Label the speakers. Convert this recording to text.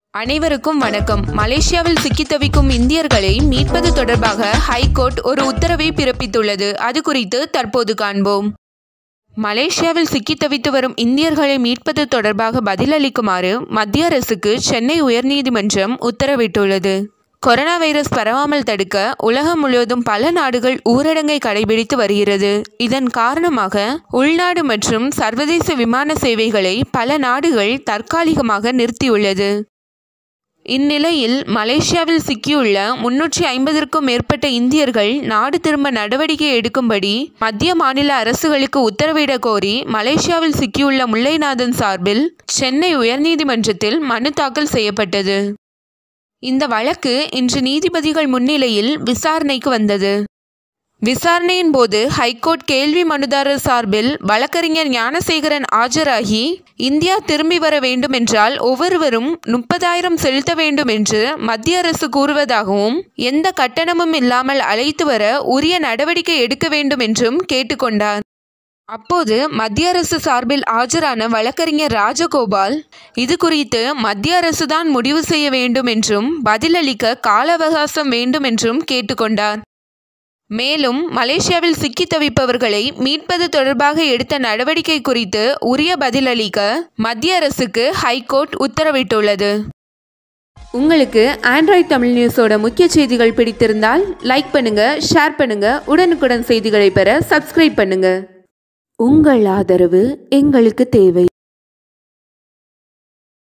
Speaker 1: அனைவருக்கும் வணக்கம் மலேசியாவில் சிக்கித் தவிக்கும் இந்தியர்களை மீட்பது தொடர்பாக ஹைகோர்ட் ஒரு உத்தரவை பிறப்பித்துள்ளது அது குறித்து தற்போது காண்போம் மலேசியாவில் சிக்கித் தவித்து வரும் இந்தியர்களை மீட்பது தொடர்பாக பதிலளிக்குமாறு மத்திய அரசுக்கு சென்னை உயர்நீதிமன்றம் உத்தரவிட்டுள்ளது கொரோனா வைரஸ் பரவாமல் தடுக்க உலகம் முழுவதும் பல நாடுகள் ஊரடங்கை கடைபிடித்து வருகிறது இதன் காரணமாக உள்நாடு மற்றும் சர்வதேச விமான சேவைகளை பல நாடுகள் தற்காலிகமாக நிறுத்தியுள்ளது இந்நிலையில் மலேசியாவில் சிக்கியுள்ள முன்னூற்றி ஐம்பதற்கும் மேற்பட்ட இந்தியர்கள் நாடு திரும்ப நடவடிக்கை எடுக்கும்படி மத்திய மாநில அரசுகளுக்கு உத்தரவிடக் கோரி மலேசியாவில் சிக்கியுள்ள முல்லைநாதன் சார்பில் சென்னை உயர்நீதிமன்றத்தில் மனு தாக்கல் செய்யப்பட்டது இந்த வழக்கு இன்று நீதிபதிகள் முன்னிலையில் விசாரணைக்கு வந்தது விசாரணையின் போது ஹைகோர்ட் கேள்வி மனுதாரர் சார்பில் வழக்கறிஞர் ஞானசேகரன் ஆஜராகி இந்தியா திரும்பி வர வேண்டுமென்றால் ஒவ்வொருவரும் முப்பதாயிரம் செலுத்த வேண்டும் என்று மத்திய அரசு கூறுவதாகவும் எந்த கட்டணமும் இல்லாமல் அழைத்து வர உரிய நடவடிக்கை எடுக்க வேண்டும் என்றும் கேட்டுக்கொண்டார் அப்போது மத்திய அரசு சார்பில் ஆஜரான வழக்கறிஞர் ராஜகோபால் இது குறித்து மத்திய அரசுதான் முடிவு செய்ய வேண்டும் என்றும் பதிலளிக்க கால அவகாசம் வேண்டும் என்றும் கேட்டுக்கொண்டார் மேலும் மலேசியாவில் சிக்கித் தவிப்பவர்களை மீட்பது தொடர்பாக எடுத்த நடவடிக்கை குறித்து உரிய பதிலளிக்க மத்திய அரசுக்கு ஹைகோர்ட் உத்தரவிட்டுள்ளது உங்களுக்கு ஆண்ட்ராய்ட் தமிழ் நியூஸோட முக்கிய செய்திகள் பிடித்திருந்தால் லைக் பண்ணுங்க ஷேர் பண்ணுங்க உடனுக்குடன் செய்திகளை பெற சப்ஸ்கிரைப் பண்ணுங்க உங்கள் ஆதரவு எங்களுக்கு தேவை